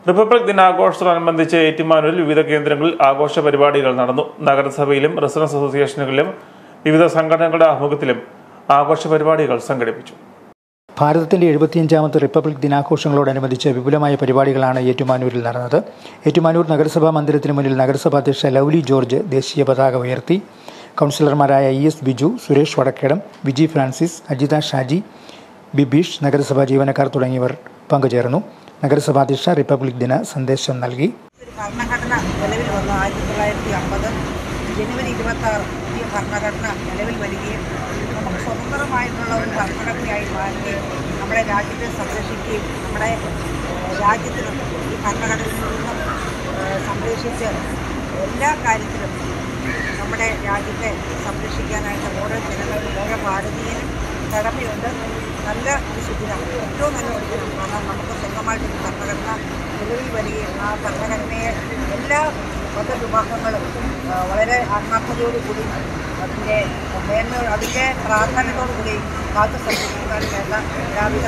republic ദിനാഘോഷത്തോടനുബന്ധിച്ച് ഏറ്റുമാനൂരിൽ വിവിധ കേന്ദ്രങ്ങളിൽ ആഘോഷ പരിപാടികൾ നടന്നു നഗരസഭയിലും റെസിഡൻസ് അസോസിയേഷനുകളിലും വിവിധ സംഘടനകളുടെ ആഭിമുഖ്യത്തിലും ആഘോഷ പരിപാടികൾ സംഘടിപ്പിച്ചു ഭാരതത്തിന്റെ എഴുപത്തിയഞ്ചാമത് റിപ്പബ്ലിക് ദിനാഘോഷങ്ങളോടനുബന്ധിച്ച് വിപുലമായ പരിപാടികളാണ് ഏറ്റുമാനൂരിൽ നടന്നത് ഏറ്റുമാനൂർ നഗരസഭാ മന്ദിരത്തിന് മുന്നിൽ നഗരസഭാ അധ്യക്ഷ ലൗലി ജോർജ് ദേശീയ പതാക ഉയർത്തി കൗൺസിലർമാരായ E S Biju Suresh Vadakkedam Viji Francis Ajitha Shaji Bibeesh നഗരസഭാ ജീവനക്കാർ തുടങ്ങിയവർ പങ്കുചേർന്നു നഗരസഭാ അധ്യക്ഷ റിപ്പബ്ലിക് ദിന സന്ദേശം നൽകി ഒരു ഭരണഘടന നിലവിൽ വന്നു ആയിരത്തി തൊള്ളായിരത്തി അമ്പത് ജനുവരി ഇരുപത്തി ആറ് ഈ ഭരണഘടന നിലവിൽ വരികയും നമുക്ക് സ്വതന്ത്രമായിട്ടുള്ള ഒരു ഭരണഘടനയായി മാറുകയും നമ്മുടെ രാജ്യത്തെ സംരക്ഷിക്കുകയും നമ്മുടെ ഏഹ്, രാജ്യത്തിനും ഈ ഭരണഘടനയിൽ നിന്നും ഏഹ്, സംരക്ഷിച്ച് എല്ലാ കാര്യത്തിലും നമ്മുടെ രാജ്യത്തെ സംരക്ഷിക്കാനായിട്ട് ഓരോ ജനങ്ങളും ഓരോ ഭാരതീയനും കടമയുണ്ട് നല്ല ഒരു ശുചിരം ഏറ്റവും നല്ല ഒരു ദിനം കാരണം നമുക്ക് സ്വന്തമായിട്ടൊരു ഭരണഘടന നിലവിൽ വരികയും ആ ഭരണഘടനയെ എല്ലാ മതവിഭാഗങ്ങളും ആ, വളരെ ആത്മാർത്ഥതയോടുകൂടി അതിൻ്റെ മേന്മ അതിൻ്റെ പ്രാധാന്യത്തോടുകൂടി കാത്തു സംരക്ഷിക്കാനും വേണ്ട എല്ലാവിധ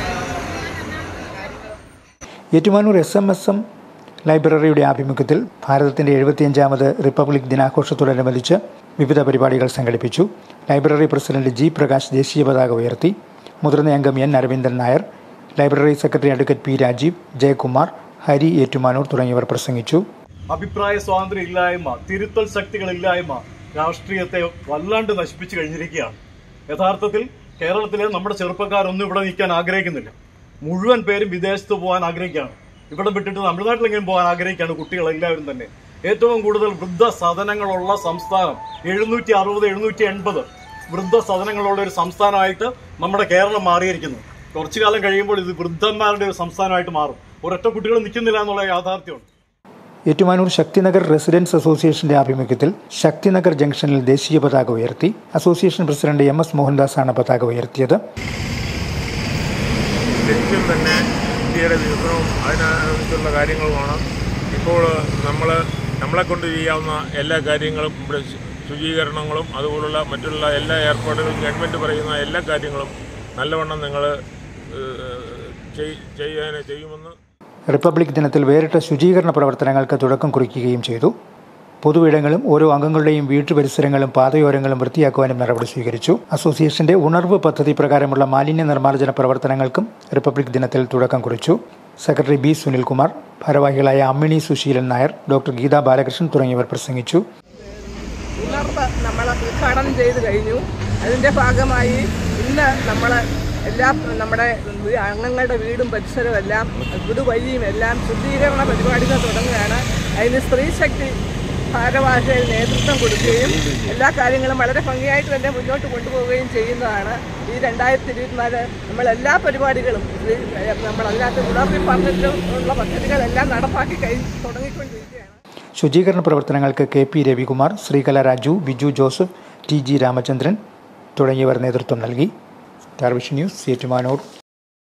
Ettumanoor S M S M ലൈബ്രറിയുടെ ആഭിമുഖ്യത്തിൽ ഭാരതത്തിന്റെ എഴുപത്തിയഞ്ചാമത് റിപ്പബ്ലിക് ദിനാഘോഷത്തോടനുബന്ധിച്ച് വിവിധ പരിപാടികൾ സംഘടിപ്പിച്ചു ലൈബ്രറി പ്രസിഡന്റ് ജി പ്രകാശ് ദേശീയ പതാക ഉയർത്തി മുതിർന്ന അംഗം N Aravindan Nair library secretary advocate P Rajeev Jayakumar Hari Ettumanoor തുടങ്ങിയവർ പ്രസംഗിച്ചു അഭിപ്രായ സ്വാതന്ത്ര്യം ഇല്ലായ്മ തിരുത്തൽ ശക്തികളില്ലായ്മ രാഷ്ട്രീയത്തെ വല്ലാണ്ട് നശിപ്പിച്ചു കഴിഞ്ഞിരിക്കുകയാണ് യഥാർത്ഥത്തിൽ കേരളത്തിലെ നമ്മുടെ ചെറുപ്പക്കാരൊന്നും ഇവിടെ നിൽക്കാൻ ആഗ്രഹിക്കുന്നില്ല മുഴുവൻ പേരും വിദേശത്ത് പോകാൻ ആഗ്രഹിക്കുകയാണ് ഇവിടെ വിട്ടിട്ട് തമിഴ്നാട്ടിലെങ്കിലും പോകാൻ ആഗ്രഹിക്കുകയാണ് കുട്ടികളെല്ലാവരും തന്നെ ഏറ്റവും കൂടുതൽ വൃദ്ധ സദനങ്ങളുള്ള സംസ്ഥാനം എഴുന്നൂറ്റി അറുപത് എഴുന്നൂറ്റി എൺപത് വൃദ്ധ സദനങ്ങളുള്ള ഒരു സംസ്ഥാനമായിട്ട് നമ്മുടെ കേരളം മാറിയിരിക്കുന്നു കുറച്ചു കാലം കഴിയുമ്പോൾ ഇത് വൃദ്ധന്മാരുടെ ഒരു സംസ്ഥാനമായിട്ട് മാറും ഒരൊറ്റ കുട്ടികൾ നിൽക്കുന്നില്ല എന്നുള്ള യാഥാർത്ഥ്യമുണ്ട് ഏറ്റുമാനൂർ ശക്തിനഗർ റെസിഡൻസ് അസോസിയേഷന്റെ ആഭിമുഖ്യത്തിൽ ശക്തിനഗർ ജംഗ്ഷനിൽ ദേശീയ പതാക ഉയർത്തി അസോസിയേഷൻ പ്രസിഡന്റ് എം എസ് മോഹൻദാസാണ് പതാക ഉയർത്തിയത് ശരിക്കും തന്നെ ഇന്ത്യയുടെ വികസനവും അതിനനുസരിച്ചുള്ള കാര്യങ്ങളുമാണ് ഇപ്പോൾ നമ്മൾ നമ്മളെ കൊണ്ട് ചെയ്യാവുന്ന എല്ലാ കാര്യങ്ങളും ഇവിടെ ശു- ശുചീകരണങ്ങളും അതുപോലുള്ള മറ്റുള്ള എല്ലാ ഏർപ്പാടുകളും ഗവൺമെൻറ് പറയുന്ന എല്ലാ കാര്യങ്ങളും നല്ലവണ്ണം നിങ്ങൾ ചെയ്യാൻ ചെയ്യുമെന്ന് റിപ്പബ്ലിക് ദിനത്തിൽ വേറിട്ട ശുചീകരണ പ്രവർത്തനങ്ങൾക്ക് തുടക്കം കുറിക്കുകയും ചെയ്തു പൊതുവിടങ്ങളും ഓരോ അംഗങ്ങളുടെയും വീട്ടുപരിസരങ്ങളും പാതയോരങ്ങളും വൃത്തിയാക്കുവാനും നടപടി സ്വീകരിച്ചു അസോസിയേഷന്റെ ഉണർവ് പദ്ധതി പ്രകാരമുള്ള മാലിന്യ നിർമ്മാർജ്ജന പ്രവർത്തനങ്ങൾക്കും റിപ്പബ്ലിക് ദിനത്തിൽ തുടക്കം കുറിച്ചു സെക്രട്ടറി ബി സുനിൽകുമാർ ഭാരവാഹികളായ അമ്മിണി സുശീലൻ നായർ ഡോക്ടർ ഗീതാ ബാലകൃഷ്ണൻ തുടങ്ങിയവർ പ്രസംഗിച്ചു ഉണർവ് നമ്മൾ ഉദ്ഘാടനം ചെയ്ത് കഴിഞ്ഞു അതിൻ്റെ ഭാഗമായി ഇന്ന് നമ്മൾ എല്ലാ നമ്മുടെ അംഗങ്ങളുടെ വീടും പരിസരവും എല്ലാം ഇതുവഴിയും എല്ലാം ശുദ്ധീകരണ പരിപാടികൾ തുടങ്ങുകയാണ് അതിന് സ്ത്രീശക്തി ഭാരവാഹികൾ നേതൃത്വം കൊടുക്കുകയും എല്ലാ കാര്യങ്ങളും വളരെ ഭംഗിയായിട്ട് തന്നെ മുന്നോട്ട് കൊണ്ടുപോവുകയും ചെയ്യുന്നതാണ് ഈ രണ്ടായിരത്തി ഇരുപത്തിനാല് നമ്മൾ എല്ലാ പരിപാടികളും സ്ത്രീ- നമ്മളല്ലാത്ത ഉണർവിൽ പറഞ്ഞിട്ടുള്ള പദ്ധതികളെല്ലാം നടപ്പാക്കി കഴിഞ്ഞ് തുടങ്ങിക്കൊണ്ടിരിക്കുകയാണ് ശുചീകരണ പ്രവർത്തനങ്ങൾക്ക് K P Ravikumar Sreekala Raju Biju Joseph T G Ramachandran തുടങ്ങിയവർ നേതൃത്വം നൽകി സ്റ്റാർ വിഷൻ ന്യൂസ് ഏറ്റുമാനൂർ